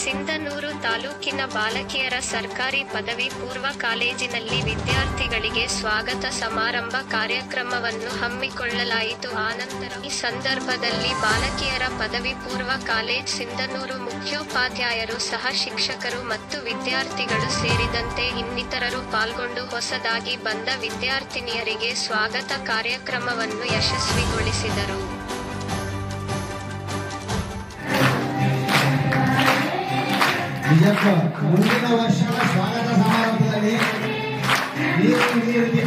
ಸಿಂಧನೂರು ತಾಲೂಕಿನ ಬಾಲಕಿಯರ ಸರ್ಕಾರಿ ಪದವಿ ಪೂರ್ವ ಕಾಲೇಜಿನಲ್ಲಿ ವಿದ್ಯಾರ್ಥಿಗಳಿಗೆ ಸ್ವಾಗತ ಸಮಾರಂಭ ಕಾರ್ಯಕ್ರಮವನ್ನು ಹಮ್ಮಿಕೊಳ್ಳಲಾಯಿತು ಆನಂತರ ಈ ಸಂದರ್ಭದಲ್ಲಿ ಬಾಲಕಿಯರ ಪದವಿ ಪೂರ್ವ ಕಾಲೇಜ್ ಸಿಂಧನೂರು ಮುಖ್ಯೋಪಾಧ್ಯಾಯರು ಸಹ ಶಿಕ್ಷಕರು ಮತ್ತು ವಿದ್ಯಾರ್ಥಿಗಳು ಸೇರಿದಂತೆ ಇನ್ನಿತರರು ಪಾಲ್ಗೊಂಡು ಹೊಸದಾಗಿ ಬಂದ ವಿದ್ಯಾರ್ಥಿನಿಯರಿಗೆ ಸ್ವಾಗತ ಕಾರ್ಯಕ್ರಮವನ್ನು ಯಶಸ್ವಿಗೊಳಿಸಿದರು ನಿಜಕ್ಕೂ ಮುಂದಿನ ವರ್ಷದ ಸ್ವಾಗತ ಸಮಾರಂಭದಲ್ಲಿ ನೀವು ಈ ರೀತಿ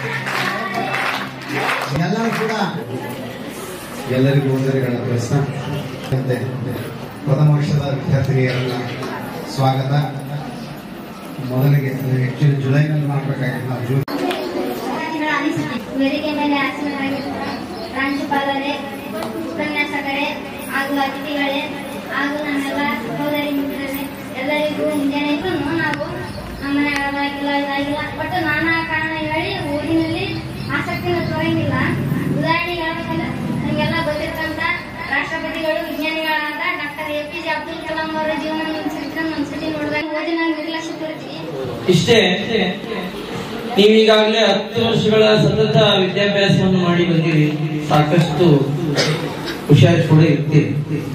ಎಲ್ಲರೂ ಕೂಡ ಎಲ್ಲರಿಗೂ ವಂದನೆಗಳ ಪ್ರಶ್ನ ಮತ್ತೆ ಪ್ರಥಮ ವರ್ಷದ ವಿದ್ಯಾರ್ಥಿನಿಯರನ್ನ ಸ್ವಾಗತ ಮೊದಲಿಗೆ ಆಕ್ಚುಲಿ ಜುಲೈನಲ್ಲಿ ಮಾಡಬೇಕಾಗಿತ್ತು ನಾವು ಜೂನ್ ವಿದ್ಯಾರ್ಥಿಗಳ ಅನಿಸಿಕೆ ವೇದಿಕೆ ಮೇಲೆ ಆಸೀನರಾಗಿರುವ ಪ್ರಾಂಶುಪಾಲರೇ ಉಪನ್ಯಾಸಕರೇ ಹಾಗೂ ಅತಿಥಿಗಳೇ ಹಾಗೂ ನನ್ನೆಲ್ಲ ಸಹೋದರಿ ಮಿತ್ರರೇ ಎಲ್ಲರಿಗೂ ಮುಂಜಾನೆ ಇದನ್ನು ನಾವು ನಮ್ಮ ಮನೆಗಳಾಗಿಲ್ಲ ಇದಾಗಿಲ್ಲ ಬಟ್ ನಾನಾ ಕಾರಣ ಹೇಳಿ ಓದಿನಲ್ಲಿ ಆಸಕ್ತಿನ ತೋರಂಗಿಲ್ಲ ಉದಾಹರಣೆಗೆ ಹೇಳ್ಬೇಕಂದ್ರೆ ನಮಗೆಲ್ಲ ಗೊತ್ತಿರ್ತಂತ ರಾಷ್ಟ್ರಪತಿಗಳು ವಿಜ್ಞಾನಿಗಳಾದ doctor A P J Abdul Kalam ಅವರ ಜೀವನ ಚರಿತ್ರೆ ಒಂದ್ಸತಿ ನೋಡಿದಾಗ ಓದಿನ ನಿರ್ಲಕ್ಷ್ಯ ತೋರ್ತೀವಿ ಇಷ್ಟೇ ನೀವೀಗಾಗಲೇ ಹತ್ತು ವರ್ಷಗಳ ಸತತ ವಿದ್ಯಾಭ್ಯಾಸವನ್ನು ಮಾಡಿ ಬಂದಿರಿ ಸಾಕಷ್ಟು ಹುಷಾರು ಕೂಡ ಇರ್ತೀರಿ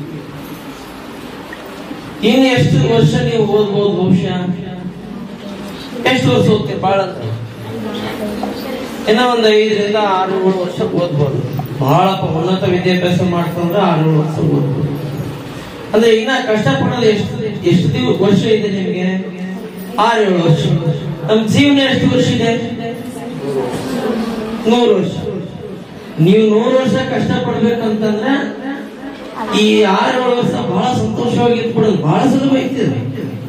ಇನ್ನು ಎಷ್ಟು ವರ್ಷ ನೀವು ಓದ್ಬೋದು ಬಹುಶಃ ಎಷ್ಟು ವರ್ಷ ಓದ್ತೀರಿ ಬಹಳ ಅಂತ ಇನ್ನ ಒಂದು ಐದರಿಂದ ಆರು ಏಳು ವರ್ಷ ಓದ್ಬೋದು ಬಹಳ ಉನ್ನತ ವಿದ್ಯಾಭ್ಯಾಸ ಮಾಡ್ಕೊಂಡ್ರೆ ಆರು ಏಳು ವರ್ಷ ಓದ್ಬೋದು ಅಂದ್ರೆ ಇನ್ನ ಕಷ್ಟಪಡೋದು ಎಷ್ಟು ಎಷ್ಟು ದಿವ ವರ್ಷ ಇದೆ ನಿಮ್ಗೆ ಆರು ಏಳು ವರ್ಷ ನಮ್ ಜೀವನ ಎಷ್ಟು ವರ್ಷ ಇದೆ ನೂರು ವರ್ಷ ನೀವು ನೂರು ವರ್ಷ ಕಷ್ಟ ಪಡ್ಬೇಕಂತಂದ್ರೆ ಈ ಆರು ಏಳು ವರ್ಷ ಬಹಳ ಸಂತೋಷವಾಗಿ ಇದ್ಬಿಡೋದು ಬಹಳ ಸುಲಭ ಐತಿದೆ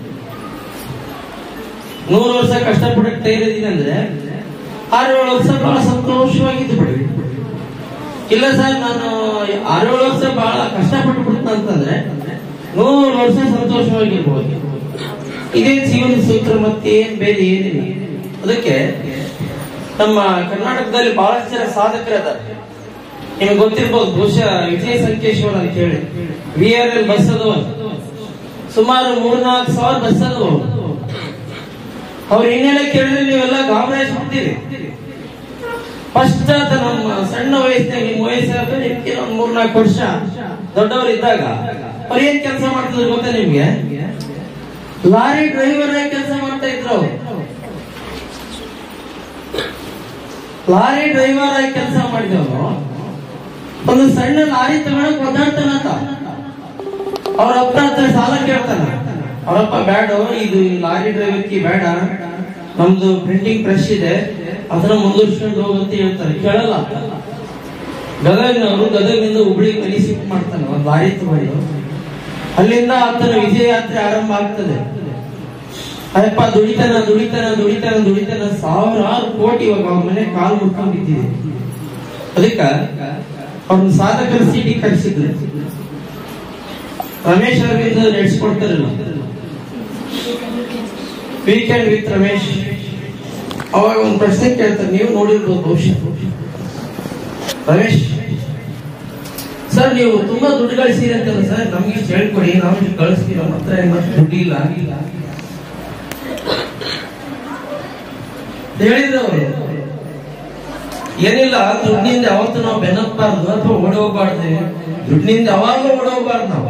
ನೂರು ವರ್ಷ ಕಷ್ಟಪಡಕ್ ತಯಾರಿದ್ದೀನಿ ಅಂದ್ರೆ ಆರು ಏಳು ವರ್ಷ ಬಹಳ ಸಂತೋಷವಾಗಿ ಇದ್ಬಿಡಿ ಇಲ್ಲ ಸರ್ ನಾನು ಆರು ಏಳು ವರ್ಷ ಬಹಳ ಕಷ್ಟಪಟ್ಟು ಬಿಡ್ತ ಅಂತಂದ್ರೆ ನೂರು ವರ್ಷ ಸಂತೋಷವಾಗಿರ್ಬೋದು ಇದೇ ಜೀವನ ಸೂತ್ರ ಮತ್ತೇನ್ ಬೇರೆ ಏನಿಲ್ಲ ಅದಕ್ಕೆ ನಮ್ಮ ಕರ್ನಾಟಕದಲ್ಲಿ ಬಹಳಷ್ಟು ಜನ ಸಾಧಕರಿದ್ದಾರೆ ನಿಮ್ಗೆ ಗೊತ್ತಿರ್ಬೋದು ಬಹುಶಃ ವಿಜಯ ಸಂಕೇಶ್ವರ ಅಂತ ಹೇಳಿ ವಿ ಆರ್ ಎಲ್ ಬಸ್ ಅದು ಸುಮಾರು ಮೂರ್ನಾಲ್ಕು ಸಾವಿರ ಬಸ್ ಅದು ಅವ್ರು ಇನ್ನೆಲ್ಲ ಕೇಳಿದ್ರೆ ನೀವೆಲ್ಲ ಗಾಬರಿ ಬಿಡ್ತೀರಿ ಫಸ್ಟ್ ಆತ ನಮ್ಮ ಸಣ್ಣ ವಯಸ್ಸಿನಾಗ ನಿಮ್ಮ ವಯಸ್ಸಾಗ ನಿಮ್ಗೆ ಒಂದ್ ಮೂರ್ನಾಲ್ಕು ವರ್ಷ ದೊಡ್ಡವರು ಇದ್ದಾಗ ಅವ್ರು ಏನ್ ಕೆಲಸ ಮಾಡ್ತಿದ್ರು ಗೊತ್ತಾ ನಿಮ್ಗೆ ಲಾರಿ ಡ್ರೈವರ್ ಆಗಿ ಕೆಲಸ ಮಾಡ್ತಾ ಇದ್ರು ಅವ್ರು ಲಾರಿ ಡ್ರೈವರ್ ಆಗಿ ಕೆಲಸ ಮಾಡಿದವರು ಒಂದು ಸಣ್ಣ ಲಾರಿ ತಗೊಳಕ್ ಒದ್ದಾಡ್ತಾನಂತ ಅವ್ರ ಅಪ್ಪ ಹತ್ರ ಸಾಲ ಕೇಳ್ತಾನ ಅವರಪ್ಪ ಬೇಡ ಇದು ಲಾರಿ ಡ್ರೈವರ್ಗೆ ಬೇಡ ನಮ್ದು ಪ್ರಿಂಟಿಂಗ್ ಪ್ರೆಸ್ ಇದೆ ಅದನ್ನ ಮುಂದುವರ್ಸ್ಕೊಂಡು ಹೋಗಂತ ಹೇಳ್ತಾರೆ ಕೇಳಲ್ಲ ಗದಗ್ನವರು ಗದಗ್ನಿಂದ ಹುಬ್ಳಿಗೆ ಮನಿ ಶಿಫ್ಟ್ ಮಾಡ್ತಾನೆ ಒಂದು ಲಾರಿ ತಗೊಂಡು ಅಲ್ಲಿಂದ ಆತನ ವಿಜಯ ಯಾತ್ರೆ ಆರಂಭ ಆಗ್ತದೆ ಅಯ್ಯಪ್ಪ ದುಡಿತಾನ ದುಡಿತಾನ ದುಡಿತಾನ ದುಡಿತಾನ ಸಾವಿರಾರು ಕೋಟಿ ಇವಾಗ ಅವ್ರ ಮನೆ ಕಾಲು ಮುಟ್ಕೊಂಡ್ ಬಿದ್ದಿದೆ ಅದಕ್ಕ ಅವ್ರನ್ನ ಸಾಧಕರ ಸಿಟಿ ಕರೆಸಿದ್ರು ರಮೇಶ್ ಅರವಿಂದ್ ನಡೆಸ್ಕೊಡ್ತಾರಲ್ಲ ವೀಕೆಂಡ್ ವಿತ್ ರಮೇಶ್ ಅವಾಗ ಒಂದು ಪ್ರಶ್ನೆ ಕೇಳ್ತಾರೆ ನೀವು ನೋಡಿರ್ಬೋದು ಬಹುಶಃ ರಮೇಶ್ ಸರ್ ನೀವು ತುಂಬಾ ದುಡ್ಡು ಗಳಿಸಿರಿ ಅಂತಲ್ಲ ಸರ್ ನಮ್ಗೆ ಇಷ್ಟು ಹೇಳ್ಕೊಡಿ ನಾವು ಇಷ್ಟು ಕಳಿಸ್ತೀವಿ ನಮ್ಮ ಹತ್ರ ಏನಾದ್ರು ದುಡ್ಡು ಇಲ್ಲ ಹೇಳಿದ್ರು ಅವರು ಏನಿಲ್ಲ ದುಡ್ಡಿನಿಂದ ಯಾವತ್ತು ನಾವು ಬೆನ್ನತ್ಬಾರ್ದು ಅಥವಾ ಓಡೋಗ್ಬಾರ್ದು ದುಡ್ಡಿನಿಂದ ಯಾವಾಗಲೂ ಓಡೋಗ್ಬಾರ್ದು ನಾವು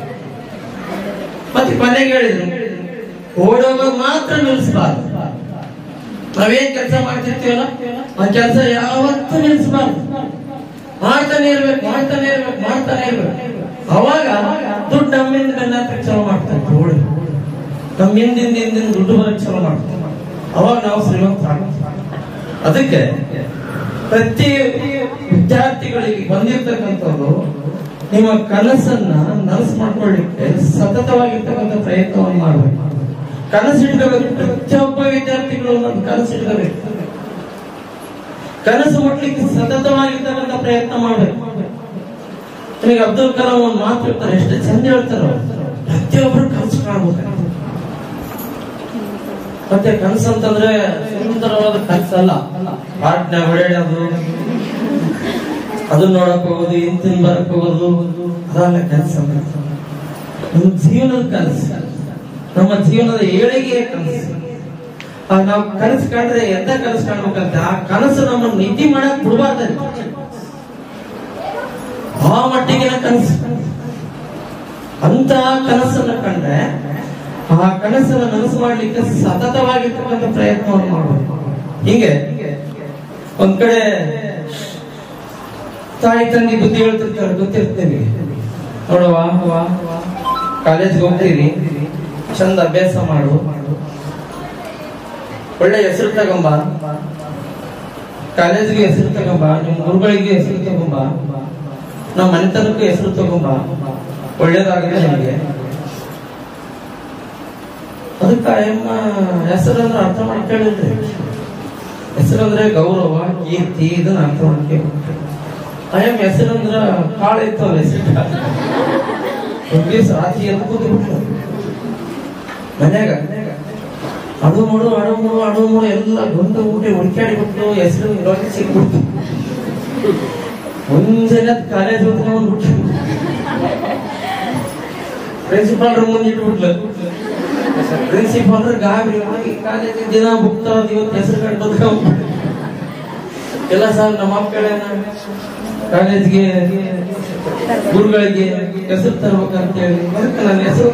ಮತ್ತೆ ಕೊನೆಗೆ ಹೇಳಿದ್ರು ಓಡೋಗೋದು ಮಾತ್ರ ನಿಲ್ಲಿಸಬಾರ್ದು ನಾವೇನ್ ಕೆಲಸ ಮಾಡ್ತಿರ್ತೀವಲ್ಲ ಆ ಕೆಲಸ ಯಾವತ್ತೂ ನಿಲ್ಲಿಸಬಾರ್ದು ಮಾಡ್ತಾನೆ ಇರ್ಬೇಕು ಮಾಡ್ತಾನೆ ಇರ್ಬೇಕು ಮಾಡ್ತಾನೆ ಇರ್ಬೇಕು ಅವಾಗ ದುಡ್ಡು ನಮ್ಮಿಂದ ಬೆನ್ನ ಹತ್ತಕ್ಕೆ ಚಲೋ ಮಾಡ್ತಾರೆ ಓಡಿ ನಮ್ಮ ಹಿಂದಿಂದ ಹಿಂದಿಂದ ದುಡ್ಡು ಬರಕ್ ಚಲೋ ಮಾಡ್ತಾರೆ ಅವಾಗ ನಾವು ಶ್ರೀಮಂತ ಅದಕ್ಕೆ ಪ್ರತಿ ವಿದ್ಯಾರ್ಥಿಗಳಿಗೆ ಬಂದಿರ್ತಕ್ಕಂಥವ್ರು ನಿಮ್ಮ ಕನಸನ್ನ ನನಸು ಮಾಡ್ಕೊಳ್ಳಿಕ್ಕೆ ಸತತವಾಗಿರ್ತಕ್ಕಂಥ ಪ್ರಯತ್ನವನ್ನು ಮಾಡಬೇಕು ಕನಸು ಇಟ್ಕೋಬೇಕು ಪ್ರತಿಯೊಬ್ಬ ವಿದ್ಯಾರ್ಥಿಗಳು ಒಂದೊಂದು ಕನಸು ಇಟ್ಕೋಬೇಕು ಕನಸು ಮುಟ್ಲಿಕ್ಕೆ ಸತತವಾಗಿರ್ತಕ್ಕಂಥ ಪ್ರಯತ್ನ ಮಾಡಬೇಕು ನಿಮಗೆ ಅಬ್ದುಲ್ ಕಲಾಂ ಒಂದು ಮಾತು ಹೇಳ್ತಾರೆ ಎಷ್ಟು ಚಂದ ಹೇಳ್ತಾರೆ ಅವ್ರು. ಪ್ರತಿಯೊಬ್ರು ಕನಸು ಕಾಣ್ಬೇಕು ಮತ್ತೆ ಕನಸು ಅಂತಂದ್ರೆ ಸುಂದರವಾದ ಕನಸಲ್ಲ ಪಾಟ್ನ ಹೊಡೆಯೋದು ಅದನ್ನ ನೋಡಕ್ ಹೋಗೋದು ಇಂತಿನ ಬರಕ್ ಹೋಗೋದು ಅದೆಲ್ಲ ಕನಸು ನಮ್ಮ ಜೀವನದ ಕನಸು ನಮ್ಮ ಜೀವನದ ಏಳಿಗೆಯ ಕನಸು ಆ ನಾವು ಕನಸು ಕಂಡ್ರೆ ಎಂತ ಕನಸು ಕಾಣ್ಬೇಕಂತ ಆ ಕನಸು ನಮ್ಮನ್ನು ನಿದ್ದೆ ಮಾಡಕ್ ಬಿಡಬಾರ್ದ ಆ ಮಟ್ಟಿಗಿನ ಕನಸು ಅಂತ ಕನಸನ್ನ ಕಂಡ್ರೆ ಆ ಕನಸನ್ನ ನನಸು ಮಾಡ್ಲಿಕ್ಕೆ ಸತತವಾಗಿರ್ತಕ್ಕಂಥ ಪ್ರಯತ್ನವನ್ನು ಮಾಡಬೇಕು ಹಿಂಗೆ ಒಂದ್ ಕಡೆ ತಾಯಿ ತಂದೆ ಬುದ್ಧಿ ಹೇಳ್ತಿರ್ತಾರೆ ಗೊತ್ತಿರುತ್ತೆ ನಿಮಗೆ ನೋಡುವ ಕಾಲೇಜ್ಗೆ ಹೋಗ್ತೀರಿ ಚಂದ ಅಭ್ಯಾಸ ಮಾಡು ಒಳ್ಳೆ ಹೆಸರು ತಗೊಂಬ ಕಾಲೇಜಿಗೆ ಹೆಸರು ತಗೊಂಬ ನಿಮ್ ಗುರುಗಳಿಗೆ ಹೆಸರು ತಗೊಂಬ ನಮ್ಮ ಮನೆತನಕ್ಕೂ ಹೆಸರು ತಗೊಂಬ ಒಳ್ಳೇದಾಗಲಿ ನಿಮಗೆ ಅದಕ್ಕೆ ಅಯ್ಯಮ್ಮ ಹೆಸರಂದ್ರೆ ಅರ್ಥ ಮಾಡ್ಕೊಳ್ಳಿಲ್ರಿ ಹೆಸರಂದ್ರೆ ಗೌರವ ಕೀರ್ತಿ ಇದನ್ನ ಅರ್ಥ ಮಾಡ್ಕೊಬೇಕು ಅಯ್ಯಮ್ಮ ಹೆಸರಂದ್ರ ಕಾಳ ಇತ್ತಲ್ಲ ಹೆಸರು ಒಂದ್ ದಿವ್ಸ ರಾತ್ರಿ ಎದ್ದು ಕೂತು ಬಿಟ್ರು ಮನ್ಯಾಗ ಅಡು ಮುಡು ಅಡು ಮುಡು ಅಡು ಮುಡು ಎಲ್ಲ ಗುಂಡು ಊಟ ಹುಡುಕಾಡಿ ಬಿಟ್ಟು ಹೆಸರು ಇರೋಕೆ ಸಿಕ್ಬಿಡ್ತು ಮುಂಜಾನೆ ಕಾಲೇಜ್ ಹೋಗ್ಕೊಂಡು ಬಿಟ್ಟು ಪ್ರಿನ್ಸಿಪಾಲ್ ಮುಂದೆ ಇಟ್ಬಿಟ್ಲು ಪ್ರಿನ್ಸಿಪಾಲ್ ಗಾಬರಿ ಆಗಿ ಕಾಲೇಜ್ ದಿನ ಬುಕ್ತ ಇವತ್ತು ಹೆಸರು ಕಂಡು ಎಲ್ಲ ಸರ್ ನಮ್ಮ ಮಕ್ಕಳೇನ ಕಾಲೇಜ್ಗೆ ಗುರುಗಳಿಗೆ ಹೆಸರು ತರ್ಬೇಕಂತ ಹೇಳಿ ಅದಕ್ಕೆ ನನ್ನ ಹೆಸರು